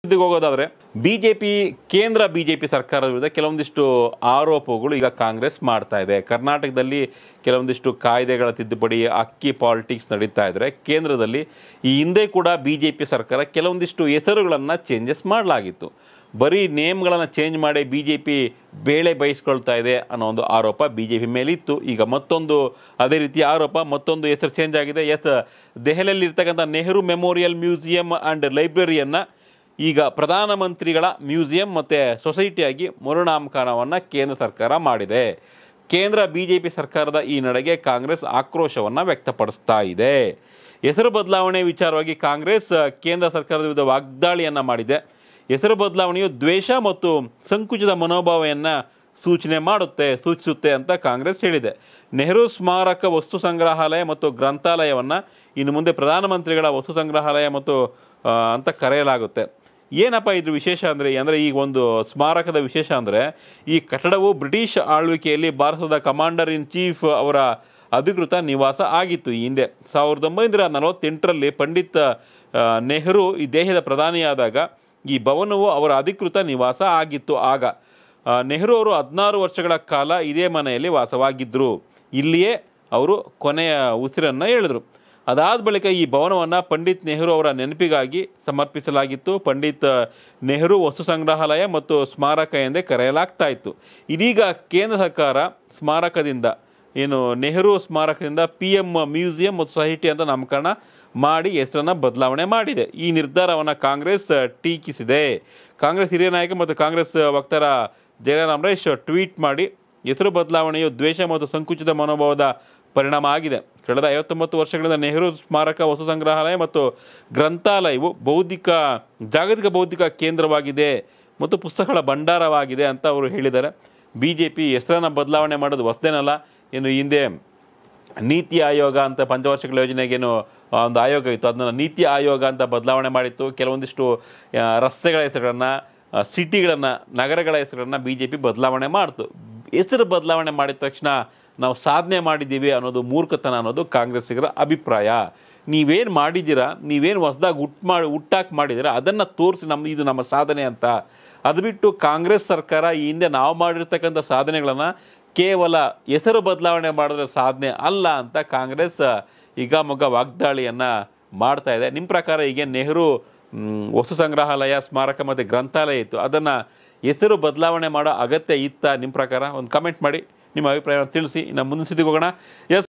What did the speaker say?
ಇದಕ್ಕೆ ಹೋಗೋದಾದ್ರೆ ಬಿಜೆಪಿ ಕೇಂದ್ರ ಬಿಜೆಪಿ ಸರ್ಕಾರದ ವಿರುದ್ಧ ಕೆಲವೊಂದಿಷ್ಟು ಆರೋಪಗಳು ಈಗ ಕಾಂಗ್ರೆಸ್ ಮಾಡ್ತಾ ಇದೆ ಕರ್ನಾಟಕದಲ್ಲಿ ಕೆಲವೊಂದಿಷ್ಟು ಕಾಯ್ದೆಗಳ ತಿದ್ದುಪಡಿ ಅಕ್ಕಿ ಪಾಲಿಟಿಕ್ಸ್ ನಡೀತಾ ಇದ್ರೆ ಕೇಂದ್ರದಲ್ಲಿ ಈ ಹಿಂದೆ ಕೂಡ ಬಿಜೆಪಿ ಸರ್ಕಾರ ಕೆಲವೊಂದಿಷ್ಟು ಹೆಸರುಗಳನ್ನು ಚೇಂಜಸ್ ಮಾಡಲಾಗಿತ್ತು ಬರೀ ನೇಮ್ಗಳನ್ನು ಚೇಂಜ್ ಮಾಡಿ ಬಿ ಜೆ ಪಿ ಬೇಳೆ ಬಯಸ್ಕೊಳ್ತಾ ಇದೆ ಅನ್ನೋ ಒಂದು ಆರೋಪ ಬಿ ಜೆ ಪಿ ಮೇಲಿತ್ತು ಈಗ ಮತ್ತೊಂದು ಅದೇ ರೀತಿಯ ಆರೋಪ ಮತ್ತೊಂದು ಹೆಸರು ಚೇಂಜ್ ಆಗಿದೆ ಎಸ್ ದೆಹಲಿಯಲ್ಲಿ ಇರ್ತಕ್ಕಂಥ ನೆಹರು ಮೆಮೋರಿಯಲ್ ಮ್ಯೂಸಿಯಂ ಆ್ಯಂಡ್ ಲೈಬ್ರರಿಯನ್ನು ಈಗ ಪ್ರಧಾನಮಂತ್ರಿಗಳ ಮ್ಯೂಸಿಯಂ ಮತ್ತು ಸೊಸೈಟಿಯಾಗಿ ಮರುನಾಮಕರಣವನ್ನು ಕೇಂದ್ರ ಸರ್ಕಾರ ಮಾಡಿದೆ ಕೇಂದ್ರ ಬಿ ಜೆ ಪಿ ಸರ್ಕಾರದ ಈ ನಡೆಗೆ ಕಾಂಗ್ರೆಸ್ ಆಕ್ರೋಶವನ್ನು ವ್ಯಕ್ತಪಡಿಸ್ತಾ ಇದೆ ಹೆಸರು ಬದಲಾವಣೆ ವಿಚಾರವಾಗಿ ಕಾಂಗ್ರೆಸ್ ಕೇಂದ್ರ ಸರ್ಕಾರದ ವಿರುದ್ಧ ವಾಗ್ದಾಳಿಯನ್ನು ಮಾಡಿದೆ ಹೆಸರು ಬದಲಾವಣೆಯು ದ್ವೇಷ ಮತ್ತು ಸಂಕುಚಿತ ಮನೋಭಾವವನ್ನು ಸೂಚನೆ ಮಾಡುತ್ತೆ ಸೂಚಿಸುತ್ತೆ ಅಂತ ಕಾಂಗ್ರೆಸ್ ಹೇಳಿದೆ ನೆಹರು ಸ್ಮಾರಕ ವಸ್ತು ಸಂಗ್ರಹಾಲಯ ಮತ್ತು ಗ್ರಂಥಾಲಯವನ್ನು ಇನ್ನು ಮುಂದೆ ಪ್ರಧಾನಮಂತ್ರಿಗಳ ವಸ್ತು ಸಂಗ್ರಹಾಲಯ ಮತ್ತು ಆ, ಅಂತ ಕರೆಯಲಾಗುತ್ತೆ ಏನಪ್ಪ ಇದ್ರ ವಿಶೇಷ ಅಂದರೆ ಅಂದರೆ ಈ ಒಂದು ಸ್ಮಾರಕದ ವಿಶೇಷ ಅಂದರೆ ಈ ಕಟ್ಟಡವು ಬ್ರಿಟಿಷ್ ಆಳ್ವಿಕೆಯಲ್ಲಿ ಭಾರತದ ಕಮಾಂಡರ್ ಇನ್ ಚೀಫ್ ಅವರ ಅಧಿಕೃತ ನಿವಾಸ ಆಗಿತ್ತು ಈ ಹಿಂದೆ ಸಾವಿರದ ಒಂಬೈನೂರ ನಲವತ್ತೆಂಟರಲ್ಲಿ ಪಂಡಿತ್ ಆ, ನೆಹರು ಈ ದೇಶದ ಪ್ರಧಾನಿಯಾದಾಗ ಈ ಭವನವು ಅವರ ಅಧಿಕೃತ ನಿವಾಸ ಆಗಿತ್ತು ಆಗ ಆ, ನೆಹರು ಅವರು ಹದಿನಾರು ವರ್ಷಗಳ ಕಾಲ ಇದೇ ಮನೆಯಲ್ಲಿ ವಾಸವಾಗಿದ್ದರು ಇಲ್ಲಿಯೇ ಅವರು ಕೊನೆಯ ಉಸಿರನ್ನು ಹೇಳಿದ್ರು ಅದಾದ ಬಳಿಕ ಈ ಭವನವನ್ನು ಪಂಡಿತ್ ನೆಹರು ಅವರ ನೆನಪಿಗಾಗಿ ಸಮರ್ಪಿಸಲಾಗಿತ್ತು ಪಂಡಿತ್ ನೆಹರು ವಸ್ತು ಸಂಗ್ರಹಾಲಯ ಮತ್ತು ಸ್ಮಾರಕ ಎಂದೇ ಕರೆಯಲಾಗ್ತಾ ಇತ್ತು ಇದೀಗ ಕೇಂದ್ರ ಸರ್ಕಾರ ಸ್ಮಾರಕದಿಂದ ಏನು ನೆಹರು ಸ್ಮಾರಕದಿಂದ ಪಿ ಎಂ ಮ್ಯೂಸಿಯಂ ಮತ್ತು ಸೊಸೈಟಿ ಅಂತ ನಾಮಕರಣ ಮಾಡಿ ಹೆಸರನ್ನು ಬದಲಾವಣೆ ಮಾಡಿದೆ ಈ ನಿರ್ಧಾರವನ್ನು ಕಾಂಗ್ರೆಸ್ ಟೀಕಿಸಿದೆ ಕಾಂಗ್ರೆಸ್ ಹಿರಿಯ ನಾಯಕ ಮತ್ತು ಕಾಂಗ್ರೆಸ್ ವಕ್ತಾರ ಜಯರಾಮ್ ರಮೇಶ್ ಟ್ವೀಟ್ ಮಾಡಿ ಹೆಸರು ಬದಲಾವಣೆಯು ದ್ವೇಷ ಮತ್ತು ಸಂಕುಚಿತ ಮನೋಭಾವದ ಪರಿಣಾಮ ಆಗಿದೆ ಕಳೆದ ಐವತ್ತೊಂಬತ್ತು ವರ್ಷಗಳಿಂದ ನೆಹರು ಸ್ಮಾರಕ ವಸ್ತು ಸಂಗ್ರಹಾಲಯ ಮತ್ತು ಗ್ರಂಥಾಲಯವು ಬೌದ್ಧಿಕ ಜಾಗತಿಕ ಬೌದ್ಧಿಕ ಕೇಂದ್ರವಾಗಿದೆ ಮತ್ತು ಪುಸ್ತಕಗಳ ಭಂಡಾರವಾಗಿದೆ ಅಂತ ಅವರು ಹೇಳಿದ್ದಾರೆ ಬಿ ಜೆ ಪಿ ಹೆಸರನ್ನು ಬದಲಾವಣೆ ಮಾಡೋದು ಹೊಸದೇನಲ್ಲ ಇನ್ನು ಹಿಂದೆ ನೀತಿ ಆಯೋಗ ಅಂತ ಪಂಚವಾರ್ಷಿಕ ಯೋಜನೆಗೇನು ಆ, ಒಂದು ಆಯೋಗ ಇತ್ತು ಅದನ್ನ ನೀತಿ ಆಯೋಗ ಅಂತ ಬದಲಾವಣೆ ಮಾಡಿತ್ತು ಕೆಲವೊಂದಿಷ್ಟು ಆ, ರಸ್ತೆಗಳ ಹೆಸರುಗಳನ್ನು ಸಿಟಿಗಳನ್ನು ನಗರಗಳ ಹೆಸರುಗಳನ್ನು ಬಿ ಜೆ ಪಿ ಬದಲಾವಣೆ ಮಾಡ್ತು ಹೆಸರು ಬದಲಾವಣೆ ಮಾಡಿದ ತಕ್ಷಣ ನಾವು ಸಾಧನೆ ಮಾಡಿದ್ದೀವಿ ಅನ್ನೋದು ಮೂರ್ಖತನ ಅನ್ನೋದು ಕಾಂಗ್ರೆಸ್ಸಿಗರ ಅಭಿಪ್ರಾಯ ನೀವೇನು ಮಾಡಿದ್ದೀರಾ ನೀವೇನು ಹೊಸದಾಗಿ ಹುಟ್ಟು ಮಾಡಿ ಹುಟ್ಟಾಕಿ ಮಾಡಿದ್ದೀರಾ ಅದನ್ನು ತೋರಿಸಿ ನಮ್ಮ ಇದು ನಮ್ಮ ಸಾಧನೆ ಅಂತ ಅದು ಬಿಟ್ಟು ಕಾಂಗ್ರೆಸ್ ಸರ್ಕಾರ ಈ ಹಿಂದೆ ನಾವು ಮಾಡಿರ್ತಕ್ಕಂಥ ಸಾಧನೆಗಳನ್ನು ಕೇವಲ ಹೆಸರು ಬದಲಾವಣೆ ಮಾಡಿದ್ರೆ ಸಾಧನೆ ಅಲ್ಲ ಅಂತ ಕಾಂಗ್ರೆಸ್ ಈಗ ಮೊಗ್ಗ ವಾಗ್ದಾಳಿಯನ್ನು ಮಾಡ್ತಾ ಇದೆ ನಿಮ್ಮ ಪ್ರಕಾರ ಈಗ ನೆಹರು ಮ್, ವಸ್ತು ಸಂಗ್ರಹಾಲಯ ಸ್ಮಾರಕ ಮತ್ತು ಗ್ರಂಥಾಲಯ ಇತ್ತು ಅದನ್ನು ಹೆಸರು ಬದಲಾವಣೆ ಮಾಡೋ ಅಗತ್ಯ ಇತ್ತ ನಿಮ್ಮ ಪ್ರಕಾರ ಒಂದು ಕಮೆಂಟ್ ಮಾಡಿ ನಿಮ್ಮ ಅಭಿಪ್ರಾಯವನ್ನು ತಿಳಿಸಿ ಇನ್ನು ಮುಂದಿನ ಸ್ಥಿತಿಗೆ ಹೋಗೋಣ ಎಸ್